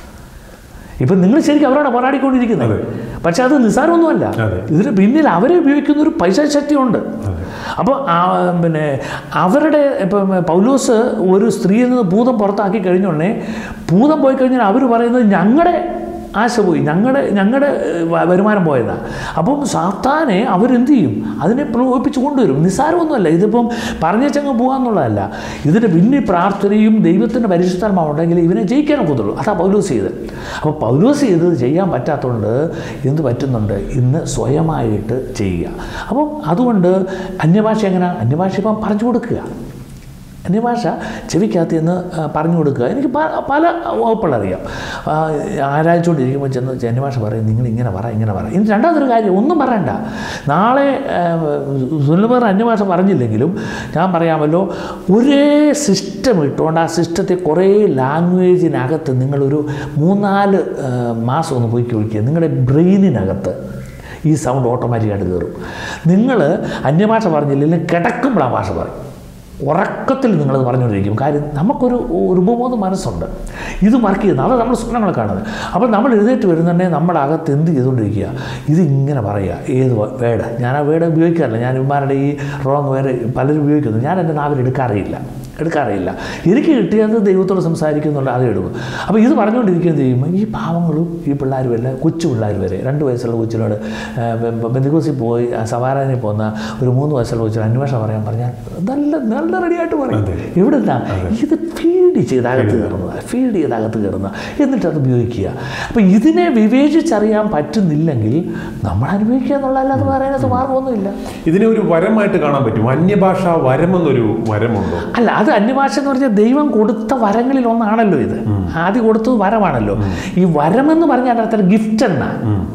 Speaker 2: ഇപ്പം നിങ്ങൾ ശരിക്കും അവരോട് പോരാടിക്കൊണ്ടിരിക്കുന്നത്
Speaker 1: അതെ.
Speaker 2: പക്ഷെ അത് നിസ്സാരമൊന്നുമല്ല
Speaker 1: അതെ.
Speaker 2: ഇതിന് പിന്നിൽ അവരെ ഉപയോഗിക്കുന്ന ഒരു പൈസ ശക്തിയുണ്ട് അപ്പോൾ പിന്നെ അവരുടെ ഇപ്പം പൗലോസ് ഒരു സ്ത്രീയിൽ നിന്ന് ഭൂതം പുറത്താക്കി കഴിഞ്ഞോടനെ ഭൂതം പോയി കഴിഞ്ഞാൽ അവർ പറയുന്നത് ഞങ്ങളുടെ ആശ പോയി ഞങ്ങളുടെ ഞങ്ങളുടെ വ- വരുമാനം പോയതാണ് അപ്പം സാത്താനെ അവരെന്ത് ചെയ്യും അതിനെ പ്രലോഭിപ്പിച്ച് കൊണ്ടുവരും നിസ്സാരമൊന്നുമല്ല ഇതിപ്പം പറഞ്ഞേച്ചങ്ങ് പോകാന്നുള്ളതല്ല ഇതിന് പിന്നെ പ്രാർത്ഥനയും ദൈവത്തിൻ്റെ പരിശുദ്ധമാ ഉണ്ടെങ്കിൽ ഇവനെ ജയിക്കാൻ ഒക്കത്തുള്ളൂ അതാ പൗലോസ് ചെയ്ത് അപ്പോൾ പൗലോസ് ചെയ്തത് ചെയ്യാൻ പറ്റാത്തതുകൊണ്ട് എന്ത് പറ്റുന്നുണ്ട് ഇന്ന് സ്വയമായിട്ട് ചെയ്യുക അപ്പം അതുകൊണ്ട് അന്യഭാഷ എങ്ങനെ അന്യഭാഷ ഇപ്പം പറഞ്ഞു കൊടുക്കുക അന്യഭാഷ ചെവിക്കകത്ത് നിന്ന് ആ, പറഞ്ഞു കൊടുക്കുക എനിക്ക് പ- പല വകുപ്പുകളറിയാം ആ, ആരായിച്ചുകൊണ്ടിരിക്കുമ്പോൾ ചെന്ന് അന്യഭാഷ പറയും നിങ്ങൾ ഇങ്ങനെ പറ ഇങ്ങനെ പറ ഇനി രണ്ടാമതൊരു കാര്യം ഒന്നും പറയണ്ട നാളെ സുനിൽബർ അന്യഭാഷ പറഞ്ഞില്ലെങ്കിലും ഞാൻ പറയാമല്ലോ ഒരേ സിസ്റ്റം ഇട്ടുകൊണ്ട് ആ സിസ്റ്റത്തെ കുറേ ലാംഗ്വേജിനകത്ത് നിങ്ങളൊരു മൂന്നാല് ആ, മാസം ഒന്ന് പോയി ചോദിക്കുക നിങ്ങളുടെ ബ്രെയിനിനകത്ത് ഈ സൗണ്ട് ഓട്ടോമാറ്റിക്കായിട്ട് കയറും നിങ്ങൾ അന്യഭാഷ പറഞ്ഞില്ലെങ്കിൽ കിടക്കുമ്പോൾ ആ ഭാഷ പറയും ഉറക്കത്തിൽ നിങ്ങളത് പറഞ്ഞുകൊണ്ടിരിക്കും കാര്യം നമുക്കൊരു ഒരു ഉപബോധ മനസ്സുണ്ട് ഇത് വർക്ക് ചെയ്യുന്നത് അത് നമ്മൾ സ്വപ്നങ്ങൾ കാണുന്നത് അപ്പോൾ നമ്മൾ എഴുന്നേറ്റ് വരുന്നുണ്ടെങ്കിൽ നമ്മുടെ അകത്ത് എന്ത് ചെയ്തുകൊണ്ടിരിക്കുക ഇത് ഇങ്ങനെ പറയുക ഏത് വേട് ഞാൻ ആ വേട് ഉപയോഗിക്കാറില്ല ഞാൻ ഇവന്മാരുടെ ഈ റോങ് വേറെ പലരും ഉപയോഗിക്കുന്നു ഞാൻ എൻ്റെ നാവിൽ എടുക്കാറില്ല എടുക്കാറില്ല എനിക്ക് കിട്ടിയത് ദൈവത്തോട് സംസാരിക്കുന്നുള്ള അത് എടുക്കും അപ്പോൾ ഇത് പറഞ്ഞുകൊണ്ടിരിക്കുന്നത് ചെയ്യുമ്പോൾ ഈ പാവങ്ങളും ഈ പിള്ളേരും എല്ലാം കൊച്ചു പിള്ളേർ വരെ രണ്ട് വയസ്സുള്ള കൊച്ചിനോട് ബന്ധുക്കോസിൽ പോയി ആ സവാരാനിൽ പോകുന്ന ഒരു മൂന്ന് വയസ്സുള്ള കൊച്ചിന് അന്വേഷണം പറയാൻ പറഞ്ഞാൽ നല്ല നല്ല റെഡിയായിട്ട് പറയും എവിടെ നിന്നാ ഇത് ഫീഡ് ചെയ്ത് അകത്ത് കയറുന്നത് ഫീഡ് ചെയ്ത് അകത്ത് കയറുന്ന എന്നിട്ട് അത് ഉപയോഗിക്കുക അപ്പോൾ ഇതിനെ വിവേചിച്ചറിയാൻ പറ്റുന്നില്ലെങ്കിൽ നമ്മൾ അനുഭവിക്കുക എന്നുള്ളതല്ലാതെ വേറെ അതിനകത്ത് മാർഗമൊന്നുമില്ല
Speaker 1: ഇതിനെ ഒരു വരമായിട്ട് കാണാൻ പറ്റും അന്യഭാഷ വരമെന്നൊരു വരമുണ്ടോ
Speaker 2: അല്ല അത് അന്യഭാഷ എന്ന് പറഞ്ഞാൽ ദൈവം കൊടുത്ത വരങ്ങളിൽ ഒന്നാണല്ലോ ഇത് ആദ്യം കൊടുത്തത് വരമാണല്ലോ ഈ വരമെന്ന് പറഞ്ഞാൽ അതിൻ്റെ അർത്ഥം ഗിഫ്റ്റ് എന്നാ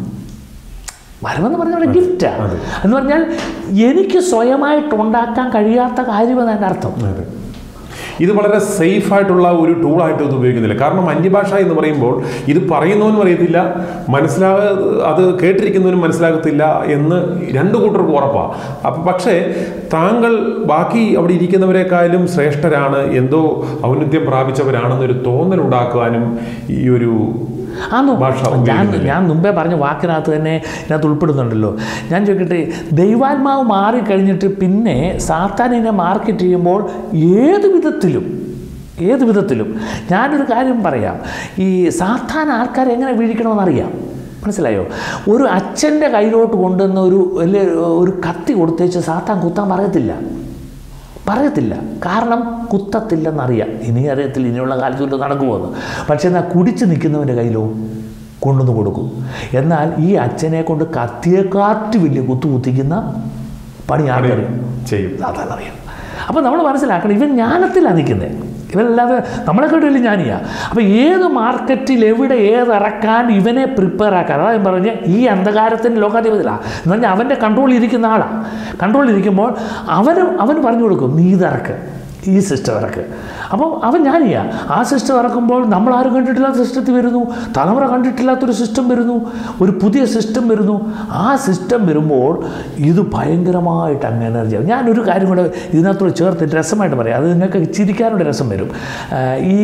Speaker 2: വരമെന്ന് പറഞ്ഞാൽ ഗിഫ്റ്റാണ് എന്ന് പറഞ്ഞാൽ എനിക്ക് സ്വയമായിട്ട് ഉണ്ടാക്കാൻ കഴിയാത്ത കാര്യമെന്ന് എൻ്റെ അർത്ഥം
Speaker 1: അതെ ഇത് വളരെ സേഫ് ആയിട്ടുള്ള ഒരു ടൂളായിട്ട് ഇത് ഉപയോഗിക്കുന്നില്ല കാരണം അന്യഭാഷ എന്ന് പറയുമ്പോൾ ഇത് പറയുന്നവനും അറിയത്തില്ല മനസ്സിലാക അത് കേട്ടിരിക്കുന്നവനും മനസ്സിലാകത്തില്ല എന്ന് രണ്ടു കൂട്ടർക്കും ഉറപ്പാണ് അപ്പം പക്ഷേ താങ്കൾ ബാക്കി അവിടെ ഇരിക്കുന്നവരെക്കാളും ശ്രേഷ്ഠരാണ് എന്തോ ഔന്നത്യം പ്രാപിച്ചവരാണെന്നൊരു തോന്നലുണ്ടാക്കുവാനും ഈ ഒരു
Speaker 2: ആണോ
Speaker 1: ഭാഷ
Speaker 2: ഞാൻ
Speaker 1: ഉപയോഗിക്കുന്നില്ല.
Speaker 2: ഞാൻ മുമ്പേ പറഞ്ഞ വാക്കിനകത്ത് തന്നെ ഇതിനകത്ത് ഉൾപ്പെടുന്നുണ്ടല്ലോ ഞാൻ ചോദിക്കട്ടെ ദൈവാത്മാവ് മാറിക്കഴിഞ്ഞിട്ട് പിന്നെ സാത്താനിനെ മാർക്കറ്റ് ചെയ്യുമ്പോൾ ഏത് വിധത്തിലും ഏത് വിധത്തിലും ഞാനൊരു കാര്യം പറയാം ഈ സാത്താൻ ആൾക്കാരെ എങ്ങനെ വീഴിക്കണമെന്നറിയാം മനസ്സിലായോ ഒരു അച്ഛൻ്റെ കയ്യിലോട്ട് കൊണ്ടുവന്ന ഒരു അല്ലെ ഒരു കത്തി കൊടുത്തേച്ച് സാത്താൻ കുത്താൻ പറയത്തില്ല പറയത്തില്ല കാരണം കുത്തത്തില്ലെന്നറിയാം ഇനി അറിയത്തില്ല ഇനിയുള്ള കാലത്ത് വല്ലതും നടക്കുമോന്ന് പക്ഷേ എന്നാൽ കുടിച്ച് നിൽക്കുന്നവൻ്റെ കയ്യിലോ കൊണ്ടുവന്ന് കൊടുക്കും എന്നാൽ ഈ അച്ഛനെ കൊണ്ട് കത്തിയെക്കാറ്റ് വലിയ കുത്തു കുത്തിക്കുന്ന പണി ആർക്കറിയാം
Speaker 1: ചെയ്യും
Speaker 2: സാധാരണ അറിയാം അപ്പോൾ നമ്മൾ മനസ്സിലാക്കണം ഇവൻ ജ്ഞാനത്തിലാണ് നിൽക്കുന്നത് ഇവനല്ലാതെ നമ്മളെക്കാട്ടും വലിയ ജ്ഞാനിയാ അപ്പോൾ ഏത് മാർക്കറ്റിൽ എവിടെ ഏതിറക്കാൻ ഇവനെ പ്രിപ്പയർ ആക്കാൻ അതാ ഞാൻ പറഞ്ഞ ഈ അന്ധകാരത്തിൻ്റെ ലോകാധിപതിലാണ് എന്ന് പറഞ്ഞാൽ അവൻ്റെ കൺട്രോളിൽ ഇരിക്കുന്ന ആളാണ് കൺട്രോളിൽ ഇരിക്കുമ്പോൾ അവനും അവന് പറഞ്ഞു കൊടുക്കും നീ ഇതിറക്ക് ഈ സിസ്റ്റം ഇറക്ക് അപ്പോൾ അവൻ ഞാനിയാ ആ സിസ്റ്റം ഇറക്കുമ്പോൾ നമ്മൾ ആരും കണ്ടിട്ടില്ലാത്ത സിസ്റ്റത്തിൽ വരുന്നു തലമുറ കണ്ടിട്ടില്ലാത്തൊരു സിസ്റ്റം വരുന്നു ഒരു പുതിയ സിസ്റ്റം വരുന്നു ആ സിസ്റ്റം വരുമ്പോൾ ഇത് ഭയങ്കരമായിട്ട് അങ്ങ് എനർജി ആവും ഞാനൊരു കാര്യം കൂടെ ഇതിനകത്തോട് ചേർത്ത് രസമായിട്ട് പറയാം അത് നിങ്ങൾക്ക് ചിരിക്കാനുള്ള രസം വരും ആ, ഈ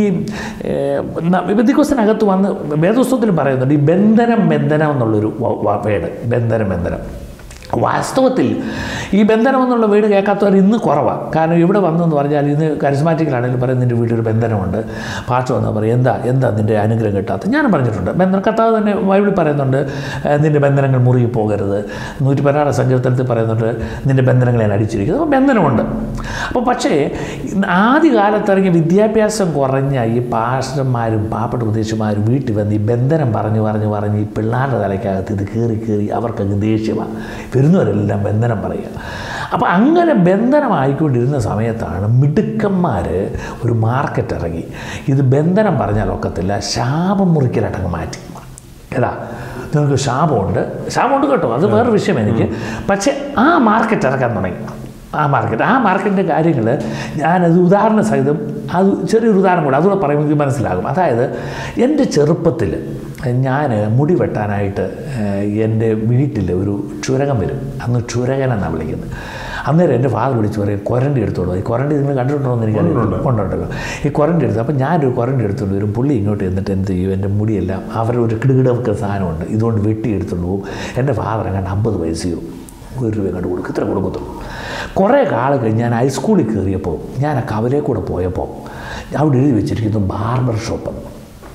Speaker 2: ബന്ധിക്കോസിനകത്ത് വന്ന് വേദോസ്തവത്തിൽ പറയുന്നുണ്ട് ഈ ബന്ധനം ബന്ധനം എന്നുള്ളൊരു വ- വ- വേട് ബന്ധനം ബന്ധനം വാസ്തവത്തിൽ ഈ ബന്ധനം എന്നുള്ള വീട് കേൾക്കാത്തവർ ഇന്ന് കുറവാണ് കാരണം ഇവിടെ വന്നെന്ന് പറഞ്ഞാൽ ഇന്ന് കരിസ്മാറ്റിക്കലാണെങ്കിലും പറയും നിൻ്റെ വീട്ടിലൊരു ബന്ധനമുണ്ട് പാട്ട് വന്നാൽ പറയും എന്താ എന്താ നിൻ്റെ അനുഗ്രഹം കിട്ടാത്ത ഞാനും പറഞ്ഞിട്ടുണ്ട് ബന്ധനം കർത്താവ് തന്നെ ബൈബിളിൽ പറയുന്നുണ്ട് ഏഹ്, നിൻ്റെ ബന്ധനങ്ങൾ മുറുകി പോകരുത് നൂറ്റി പതിനാറ് സങ്കീർത്തനത്തിൽ പറയുന്നുണ്ട് നിൻ്റെ ബന്ധനങ്ങളെ ഞാൻ അടിച്ചിരിക്കുന്നത് അപ്പോൾ ബന്ധനമുണ്ട് അപ്പോൾ പക്ഷേ ആദ്യ കാലത്തിറങ്ങിയ വിദ്യാഭ്യാസം കുറഞ്ഞ ഈ പാസ്റ്റർമാരും പാപ്പട്ട ഉപദേശിമാരും വീട്ടിൽ വന്ന് ഈ ബന്ധനം പറഞ്ഞു പറഞ്ഞു പറഞ്ഞ് ഈ പിള്ളേരുടെ തലയ്ക്കകത്ത് ഇത് കയറി കയറി അവർക്കങ്ങ് ദേഷ്യമാണ് വരുന്നവരെല്ലാം ബന്ധനം പറയുക അപ്പോൾ അങ്ങനെ ബന്ധനമായിക്കൊണ്ടിരുന്ന സമയത്താണ് മിടുക്കന്മാർ ഒരു മാർക്കറ്റ് ഇറങ്ങി ഇത് ബന്ധനം പറഞ്ഞാൽ ഒക്കത്തില്ല ശാപം മുറിക്കലായിട്ടങ്ങ് മാറ്റി എടാ നിങ്ങൾക്ക് ശാപമുണ്ട് ശാപമുണ്ട് കേട്ടോ അത് വേറെ വിഷയം എനിക്ക് പക്ഷേ ആ മാർക്കറ്റ് ഇറക്കാൻ തുടങ്ങി ആ മാർക്കറ്റ് ആ മാർക്കറ്റിൻ്റെ കാര്യങ്ങൾ ഞാനത് ഉദാഹരണ സഹിതം അത് ചെറിയൊരു ഉദാഹരണം കൂടെ അതുകൂടെ പറയുമ്പോൾ എനിക്ക് മനസ്സിലാകും അതായത് എൻ്റെ ചെറുപ്പത്തിൽ ഞാൻ മുടി വെട്ടാനായിട്ട് ഏഹ്, എൻ്റെ വീട്ടിൽ ഒരു ചുരകം വരും അന്ന് ചുരകൻ എന്നാണ് വിളിക്കുന്നത് അന്നേരം എൻ്റെ ഫാദർ വിളിച്ച് പറയും കൊരണ്ടി എടുത്തോളൂ ഈ കൊരണ്ടി നിങ്ങൾ കണ്ടിട്ടുണ്ടോ എന്ന് എനിക്കറിയില്ല ഉണ്ടുണ്ടല്ലോ ഈ കൊരണ്ടി എടുത്തു അപ്പോൾ ഞാനൊരു കൊരണ്ടി എടുത്തുകൊണ്ട് വരും പുള്ളി ഇങ്ങോട്ട് എന്നിട്ട് എന്ത് ചെയ്യും എൻ്റെ മുടിയെല്ലാം അവരുടെ ഒരു കിടുകിടവൊക്കെ സാധനമുണ്ട് ഇതുകൊണ്ട് വെട്ടി എടുത്തുകൊണ്ട് പോകും എൻ്റെ ഫാദർ അങ്ങോട്ട് അമ്പത് പൈസയോ ഒരു രൂപ അങ്ങോട്ട് കൊടുക്കും ഇത്ര കൊടുക്കത്തുള്ളൂ കുറേ കാലം കഴിഞ്ഞ് ഞാൻ ഹൈസ്കൂളിൽ കയറിയപ്പോൾ ഞാൻ ആ കവലയിൽ കൂടെ പോയപ്പോൾ അവിടെ എഴുതി വെച്ചിരിക്കുന്നു ബാർബർ ഷോപ്പ്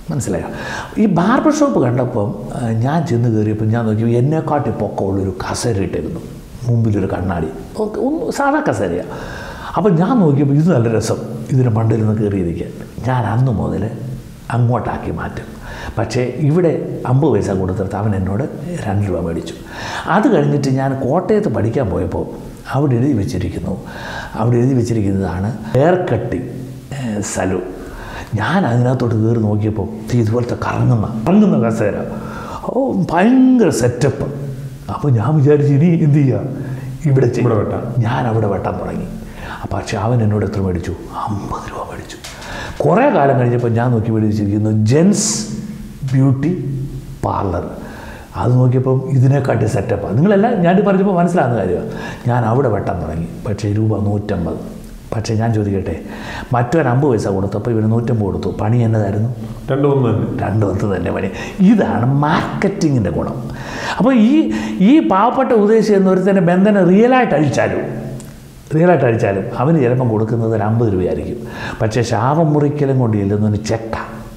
Speaker 2: മനസ്സിലായോ ഈ ബാർബർ ഷോപ്പ് കണ്ടപ്പം ആ, ഞാൻ ചെന്ന് കയറിയപ്പോൾ ഞാൻ നോക്കി എന്നെക്കാട്ടി പൊക്കമുള്ളൊരു കസേര ഇട്ടിരുന്നു മുമ്പിലൊരു കണ്ണാടി ഒക്കെ ഒന്ന് സാധാ കസേരയാണ് അപ്പം ഞാൻ നോക്കിയപ്പോൾ ഇത് നല്ല രസം ഇതിന് മണ്ടിൽ നിന്ന് കയറിയിരിക്കാൻ ഞാൻ അന്ന് മുതൽ അങ്ങോട്ടാക്കി മാറ്റും പക്ഷേ ഇവിടെ അമ്പത് പൈസ കൊടുത്തിട്ട് അവൻ എന്നോട് രണ്ട് രൂപ മേടിച്ചു അത് കഴിഞ്ഞിട്ട് ഞാൻ കോട്ടയത്ത് പഠിക്കാൻ പോയപ്പോൾ അവിടെ എഴുതി വെച്ചിരിക്കുന്നു അവിടെ എഴുതി വെച്ചിരിക്കുന്നതാണ് ഹെയർ കട്ടിങ് സലൂൺ ഞാൻ അതിനകത്തോട്ട് കയറി നോക്കിയപ്പോൾ ദേ ഇതുപോലത്തെ കറങ്ങുന്ന കറങ്ങുന്ന കസേര ഓ ഭയങ്കര സെറ്റപ്പ് അപ്പോൾ ഞാൻ വിചാരിച്ചു ഇനി എന്ത് ചെയ്യുക ഇവിടെ ചെയ്യും.
Speaker 1: ഇവിടെ വെട്ടാം.
Speaker 2: ഞാൻ അവിടെ വെട്ടാൻ തുടങ്ങി പക്ഷേ അവൻ എന്നോട് എത്ര മേടിച്ചു അമ്പത് രൂപ മേടിച്ചു കുറേ കാലം കഴിഞ്ഞപ്പോൾ ഞാൻ നോക്കി മേടിച്ചിരിക്കുന്നു ജെൻസ് ബ്യൂട്ടി പാർലർ അത് നോക്കിയപ്പം ഇതിനെക്കാട്ടി സെറ്റപ്പാണ് നിങ്ങളെല്ലാം ഞാൻ പറഞ്ഞപ്പോൾ മനസ്സിലാകുന്ന കാര്യമാണ് ഞാൻ അവിടെ വെട്ടാൻ തുടങ്ങി പക്ഷേ രൂപ നൂറ്റമ്പത് പക്ഷേ ഞാൻ ചോദിക്കട്ടെ മറ്റൊരു അമ്പത് പൈസ കൊടുത്തപ്പോൾ ഇവന് നൂറ്റമ്പത് കൊടുത്തു പണി എന്നതായിരുന്നു
Speaker 1: രണ്ടു മൂന്ന് തന്നെ
Speaker 2: രണ്ടു പത്ത് തന്നെ പണി ഇതാണ് മാർക്കറ്റിങ്ങിൻ്റെ ഗുണം അപ്പോൾ ഈ ഈ പാവപ്പെട്ട ഉദ്ദേശം എന്നൊരുത്തന്നെ ബന്ധനം റിയലായിട്ട് അഴിച്ചാലും റിയലായിട്ട് അഴിച്ചാലും അവന് ചിലപ്പം കൊടുക്കുന്നത് ഒരു അമ്പത് രൂപയായിരിക്കും പക്ഷേ ശാപം മുറിക്കലും കൊണ്ട് ചെല്ലുന്നതിന് ചെക്ക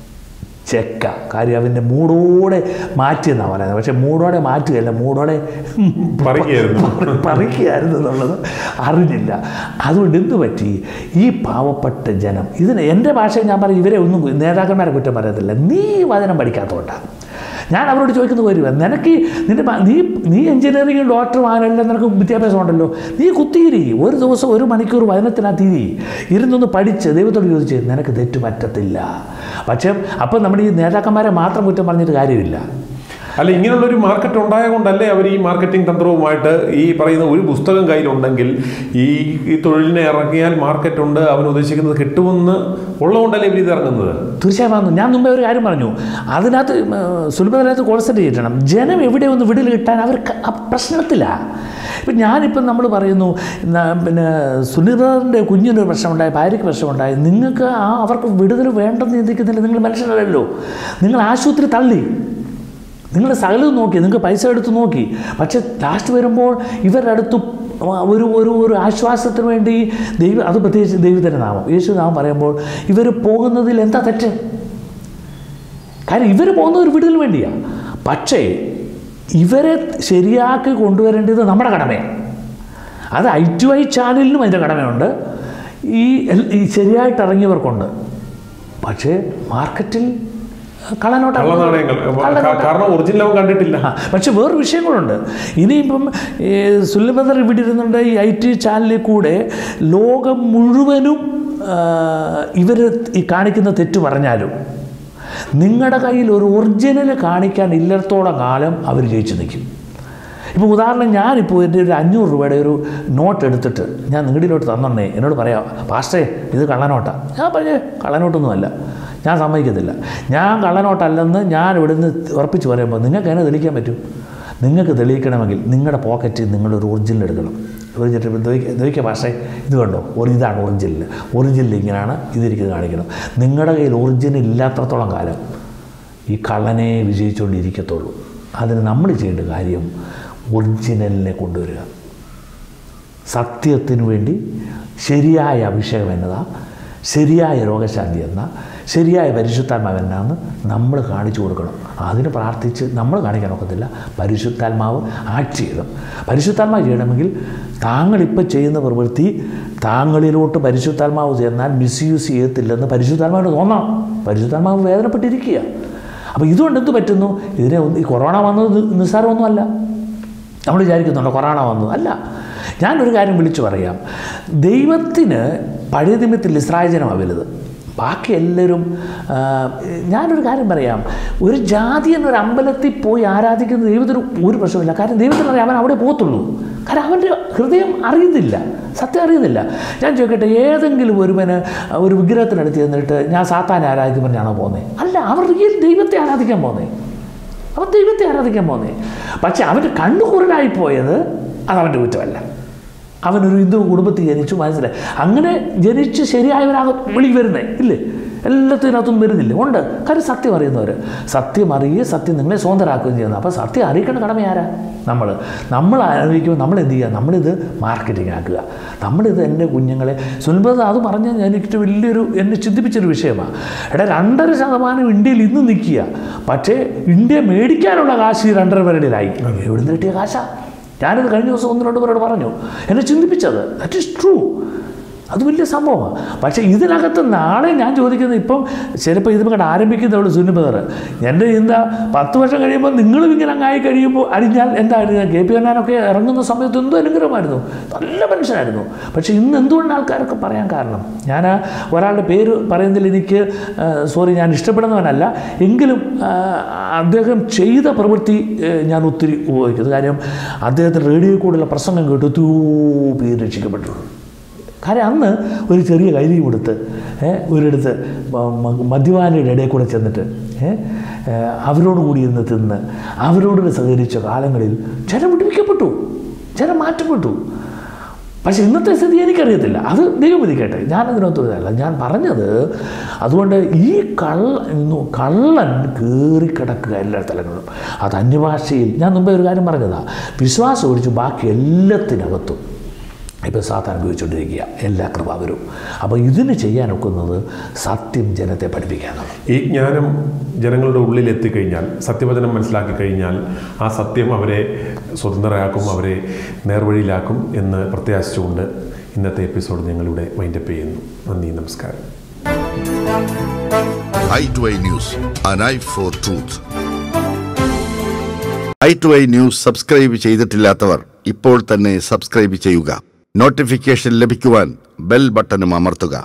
Speaker 2: ചെക്ക കാര്യം അവൻ്റെ മൂടോടെ മാറ്റിയെന്നാണ് പറയുന്നത് പക്ഷേ മൂടോടെ മാറ്റുകയല്ല മൂടോടെ
Speaker 1: പറിക്കുകയായിരുന്നു.
Speaker 2: പറിക്കുകയായിരുന്നു എന്നുള്ളത് അറിഞ്ഞില്ല അതുകൊണ്ട് എന്ത് പറ്റി ഈ പാവപ്പെട്ട ജനം ഇതിന് എൻ്റെ ഭാഷയിൽ ഞാൻ പറയും ഇവരെ ഒന്നും നേതാക്കന്മാരെ കുറ്റം പറയത്തില്ല നീ വചനം പഠിക്കാത്തതുകൊണ്ടാണ് ഞാൻ അവരോട് ചോദിക്കുന്ന വരുക നിനക്ക് ഈ നിന്റെ മ- നീ നീ എഞ്ചിനീയറിംഗ് ഡോക്ടറും ആണെല്ലാം നിനക്ക് വിദ്യാഭ്യാസം ഉണ്ടല്ലോ നീ കുത്തിയിരി ഒരു ദിവസം ഒരു മണിക്കൂർ വചനത്തിനകത്ത് ഇരി ഇരുന്നൊന്ന് പഠിച്ച് ദൈവത്തോട് ചോദിച്ച് നിനക്ക് തെറ്റ് പറ്റത്തില്ല പക്ഷേ അപ്പം നമ്മുടെ ഈ നേതാക്കന്മാരെ മാത്രം കുറ്റം പറഞ്ഞിട്ട് കാര്യമില്ല
Speaker 1: അല്ല ഇങ്ങനെയുള്ള ഒരു മാർക്കറ്റ് ഉണ്ടായ കൊണ്ടല്ലേ അവർ ഈ മാർക്കറ്റിംഗ് തന്ത്രവുമായിട്ട് ഈ പറയുന്ന ഒരു പുസ്തകം കയ്യിലുണ്ടെങ്കിൽ ഈ ഈ തൊഴിലിനെ ഇറങ്ങിയാൽ മാർക്കറ്റ് ഉണ്ട് അവൻ ഉദ്ദേശിക്കുന്നത് കിട്ടുമെന്ന് ഉള്ളതുകൊണ്ടല്ലേ ഇവർ ഇത് ഇറങ്ങുന്നത്
Speaker 2: തീർച്ചയായും വന്നു ഞാൻ മുമ്പേ ഒരു കാര്യം പറഞ്ഞു അതിനകത്ത് സുലഭത്തിനകത്ത് കോൺസെൻട്രേറ്റ് ചെയ്യണം ജനം എവിടെ ഒന്ന് വിടൽ കിട്ടാൻ അവർ പ്രശ്നത്തില്ല ഇപ്പം ഞാനിപ്പം നമ്മൾ പറയുന്നു ന- പിന്നെ സുനിതറിൻ്റെ കുഞ്ഞിനൊരു പ്രശ്നമുണ്ടായി ഭാര്യയ്ക്ക് പ്രശ്നമുണ്ടായി നിങ്ങൾക്ക് ആ അവർക്ക് വിടുതൽ വേണ്ടെന്ന് ചിന്തിക്കുന്നില്ല നിങ്ങൾ മനുഷ്യരല്ലോ നിങ്ങൾ ആശുപത്രി തള്ളി നിങ്ങൾ സകലതും നോക്കി നിങ്ങൾക്ക് പൈസ എടുത്ത് നോക്കി പക്ഷെ ലാസ്റ്റ് വരുമ്പോൾ ഇവരുടെ അടുത്ത് ഒരു ഒരു ഒരു ആശ്വാസത്തിന് വേണ്ടി ദൈവം അത് പ്രത്യേകിച്ച് ദൈവത്തിൻ്റെ നാമം യേശു നാമം പറയുമ്പോൾ ഇവർ പോകുന്നതിൽ എന്താ തെറ്റ് കാര്യം ഇവർ പോകുന്നത് ഒരു വിടുതൽ വേണ്ടിയാണ് പക്ഷേ ഇവരെ ശരിയാക്കി കൊണ്ടുവരേണ്ടത് നമ്മുടെ കടമയാണ് അത് ഐ ടു ഐ ചാനലിനും അതിൻ്റെ കടമയുണ്ട് ഈ എൽ- ഈ ശരിയായിട്ട് ഇറങ്ങിയവർക്കുണ്ട് പക്ഷേ മാർക്കറ്റിൽ കള്ളനോട്ട
Speaker 1: കള്ളനാണയങ്ങൾ
Speaker 2: കള്ളനോട്ട
Speaker 1: കാരണം ഒറിജിനൽ അവൻ കണ്ടിട്ടില്ല
Speaker 2: ആ, പക്ഷെ വേറെ വിഷയങ്ങളുണ്ട് ഇനിയിപ്പം ഈ സുലഭദർ ഇവിടെ ഇരുന്നുണ്ട് ഈ ഐ ടി ചാനലിൽ കൂടെ ലോകം മുഴുവനും ഇവർ ഈ കാണിക്കുന്ന തെറ്റ് പറഞ്ഞാലും നിങ്ങളുടെ കയ്യിൽ ഒരു ഒറിജിനൽ കാണിക്കാൻ ഇല്ലത്തോളം കാലം അവർ ജയിച്ചു നിൽക്കും ഇപ്പോൾ ഉദാഹരണം ഞാനിപ്പോൾ എൻ്റെ ഒരു അഞ്ഞൂറ് രൂപയുടെ ഒരു നോട്ട് എടുത്തിട്ട് ഞാൻ നിങ്ങളിലോട്ട് തന്നോണ്ടേ എന്നോട് പറയാം പാസ്റ്റേ ഇത് കള്ളനോട്ടാണ് ഞാൻ പറഞ്ഞേ കള്ളനോട്ടൊന്നുമല്ല ഞാൻ സമ്മതിക്കത്തില്ല ഞാൻ കള്ളനോട്ടല്ലെന്ന് ഞാൻ ഇവിടുന്ന് ഉറപ്പിച്ച് പറയുമ്പോൾ നിങ്ങൾക്ക് എന്നെ തെളിയിക്കാൻ പറ്റും നിങ്ങൾക്ക് തെളിയിക്കണമെങ്കിൽ നിങ്ങളുടെ പോക്കറ്റിൽ നിങ്ങളൊരു ഒറിജിനൽ എടുക്കണം ഒറിജിനൽ ദ്വൈക്ക ഭാഷ ഇത് കണ്ടോ ഒരു ഇതാണ് ഒറിജിനൽ ഒറിജിനൽ ഇങ്ങനെയാണ് ഇതിരിക്കുന്നത് കാണിക്കണം നിങ്ങളുടെ കയ്യിൽ ഒറിജിനൽ ഇല്ലാത്തത്തോളം കാലം ഈ കള്ളനെ വിജയിച്ചുകൊണ്ടിരിക്കത്തുള്ളൂ അതിന് നമ്മൾ ചെയ്യേണ്ട കാര്യം ഒറിജിനലിനെ കൊണ്ടുവരിക സത്യത്തിനു വേണ്ടി ശരിയായ അഭിഷേകം എന്നതാ ശരിയായ രോഗശാന്തി എന്ന ശരിയായ പരിശുദ്ധാത്മാവ് എന്നാന്ന് നമ്മൾ കാണിച്ചു കൊടുക്കണം അതിന് പ്രാർത്ഥിച്ച് നമ്മൾ കാണിക്കാൻ ഒക്കത്തില്ല പരിശുദ്ധാത്മാവ് ആക്ട് ചെയ്യണം പരിശുദ്ധാത്മാവ് ചെയ്യണമെങ്കിൽ താങ്കളിപ്പോൾ ചെയ്യുന്ന പ്രവൃത്തി താങ്കളിലോട്ട് പരിശുദ്ധാത്മാവ് ചെന്നാൽ മിസ്യൂസ് ചെയ്യത്തില്ലെന്ന് പരിശുദ്ധാത്മാവിന് തോന്നണം പരിശുദ്ധാത്മാവ് വേദനപ്പെട്ടിരിക്കുക അപ്പോൾ ഇതുകൊണ്ട് എന്ത് പറ്റുന്നു ഇതിനെ ഒന്ന് ഈ കൊറോണ വന്നത് നി- നിസ്സാരമൊന്നുമല്ല നമ്മൾ വിചാരിക്കുന്നുണ്ടോ കൊറോണ വന്നു അല്ല ഞാനൊരു കാര്യം വിളിച്ചു പറയാം ദൈവത്തിന് പഴയ നിമിത്തിൽ ഇസ്രായേജനമാണ് വലുത് ബാക്കി എല്ലാവരും ആ, ഞാനൊരു കാര്യം പറയാം ഒരു ജാതി എന്നൊരു അമ്പലത്തിൽ പോയി ആരാധിക്കുന്ന ദൈവത്തിന് ഒരു പ്രശ്നമില്ല കാരണം ദൈവത്തിന് അറിയാം അവൻ അവിടെ പോകത്തുള്ളൂ കാരണം അവൻ്റെ ഹൃദയം അറിയുന്നില്ല സത്യം അറിയുന്നില്ല ഞാൻ ചോദിക്കട്ടെ ഏതെങ്കിലും ഒരുവന് ഒരു വിഗ്രഹത്തിനടുത്ത് ചെന്നിട്ട് ഞാൻ സാത്താനെ ആരാധിക്കും പറഞ്ഞാണോ പോകുന്നത് അല്ല അവർ റിയൽ ദൈവത്തെ ആരാധിക്കാൻ പോകുന്നത് അവൻ ദൈവത്തെ ആരാധിക്കാൻ പോന്നേ പക്ഷെ അവൻ്റെ കണ്ണുകുരനായി പോയത് അത് അവൻ്റെ കുറ്റമല്ല അവനൊരു ഹിന്ദു കുടുംബത്തിൽ ജനിച്ചു മനസ്സിലായി അങ്ങനെ ജനിച്ച് ശരിയായവരാകും വെളി വരുന്നേ ഇല്ലേ എല്ലാത്തിനകത്തും വരുന്നില്ല ഉണ്ട് കാര്യം സത്യം അറിയുന്നവർ സത്യം അറിയുകയും സത്യം നിങ്ങളെ സ്വതന്ത്രരാക്കുകയും ചെയ്യുന്നത് അപ്പോൾ സത്യം അറിയിക്കേണ്ട കടമ ആരാ നമ്മൾ നമ്മൾ ആലോചിക്കുമ്പോൾ നമ്മൾ എന്ത് ചെയ്യുക നമ്മളിത് മാർക്കറ്റിംഗ് ആക്കുക നമ്മളിത് എൻ്റെ കുഞ്ഞുങ്ങളെ സുൻപത് അത് പറഞ്ഞാൽ എനിക്ക് വലിയൊരു എന്നെ ചിന്തിപ്പിച്ചൊരു വിഷയമാണ് എടാ രണ്ടര ശതമാനം ഇന്ത്യയിൽ ഇന്ന് നിൽക്കുക പക്ഷേ ഇന്ത്യ മേടിക്കാനുള്ള കാശ് ഈ രണ്ടര പേരുടെയിലായി എവിടുന്ന് കിട്ടിയ കാശാ ഞാനിത് കഴിഞ്ഞ ദിവസം ഒന്ന് രണ്ട് പേരോട് പറഞ്ഞു എന്നെ ചിന്തിപ്പിച്ചത് ദാറ്റ് ഈസ് ട്രൂ അത് വലിയ സംഭവമാണ് പക്ഷേ ഇതിനകത്ത് നാളെ ഞാൻ ചോദിക്കുന്നത് ഇപ്പം ചിലപ്പോൾ ഇത് കണ്ട് ആരംഭിക്കുന്നവള് സുനിബദർ എൻ്റെ ചിന്ത പത്ത് വർഷം കഴിയുമ്പോൾ നിങ്ങളും ഇങ്ങനെ അങ്ങായി കഴിയുമ്പോൾ അടിഞ്ഞാൽ എന്തായിരുന്നു കെ പി എന്നാനൊക്കെ ഇറങ്ങുന്ന സമയത്ത് എന്തോ അനുഗ്രഹമായിരുന്നു നല്ല മനുഷ്യനായിരുന്നു പക്ഷേ ഇന്ന് എന്തുകൊണ്ട് ആൾക്കാരൊക്കെ പറയാൻ കാരണം ഞാൻ ഒരാളുടെ പേര് പറയുന്നതിൽ എനിക്ക് സോറി ഞാൻ ഇഷ്ടപ്പെടുന്നവനല്ല എങ്കിലും ആ, അദ്ദേഹം ചെയ്ത പ്രവൃത്തി ഏ, ഞാൻ ഒത്തിരി ഉപയോഗിക്കുന്നത് കാര്യം അദ്ദേഹത്തിന് റേഡിയോയിൽ കൂടെയുള്ള പ്രസംഗം കേട്ട് ഒത്തിരി പേര് രക്ഷിക്കപ്പെട്ടു കാര്യം അന്ന് ഒരു ചെറിയ കൈലി കൊടുത്ത് ഏ, ഒരിടത്ത് മ- മ- മദ്യപാനിയുടെ ഇടയിൽ കൂടെ ചെന്നിട്ട് ഏ, ഏ, അവരോട് കൂടി ഇരുന്ന് തിന്ന് അവരോട് സഹകരിച്ച കാലങ്ങളിൽ ജനം വിടുവിക്കപ്പെട്ടു ജനം മാറ്റപ്പെട്ടു പക്ഷെ ഇന്നത്തെ സ്ഥിതി എനിക്കറിയത്തില്ല അത് ദൈവം വിധിക്കട്ടെ ഞാനതിനകത്തുള്ളതല്ല ഞാൻ പറഞ്ഞത് അതുകൊണ്ട് ഈ കള്ള ഇന്നു കള്ളൻ കയറിക്കിടക്കുക എല്ലാ സ്ഥലങ്ങളിലും അത് അന്യഭാഷയിൽ ഞാൻ മുമ്പേ ഒരു കാര്യം പറഞ്ഞതാണ് വിശ്വാസം ഒഴിച്ച് ബാക്കി എല്ലാത്തിനകത്തും ഇപ്പോൾ സാധാരണ ഉപയോഗിച്ചുകൊണ്ടിരിക്കുക എല്ലാ കൃപാവരും അപ്പോൾ ഇതിന് ചെയ്യാനൊക്കുന്നത് സത്യം ജനത്തെ പഠിപ്പിക്കാനാണ്
Speaker 1: ഈ ജ്ഞാനം ജനങ്ങളുടെ ഉള്ളിൽ എത്തിക്കഴിഞ്ഞാൽ സത്യവചനം മനസ്സിലാക്കി കഴിഞ്ഞാൽ ആ സത്യം അവരെ സ്വതന്ത്രരാക്കും അവരെ നേർവഴിയിലാക്കും എന്ന് പ്രത്യാശിച്ചുകൊണ്ട് ഇന്നത്തെ എപ്പിസോഡ് ഞങ്ങളിവിടെ വൈൻഡപ്പ് ചെയ്യുന്നു നന്ദി നമസ്കാരം
Speaker 3: eye to eye news, an eye for truth. Eye to eye news subscribe ചെയ്തിട്ടില്ലാത്തവർ ഇപ്പോൾ തന്നെ സബ്സ്ക്രൈബ് ചെയ്യുക നോട്ടിഫിക്കേഷൻ ലഭിക്കുവാൻ ബെൽ ബട്ടണും അമർത്തുക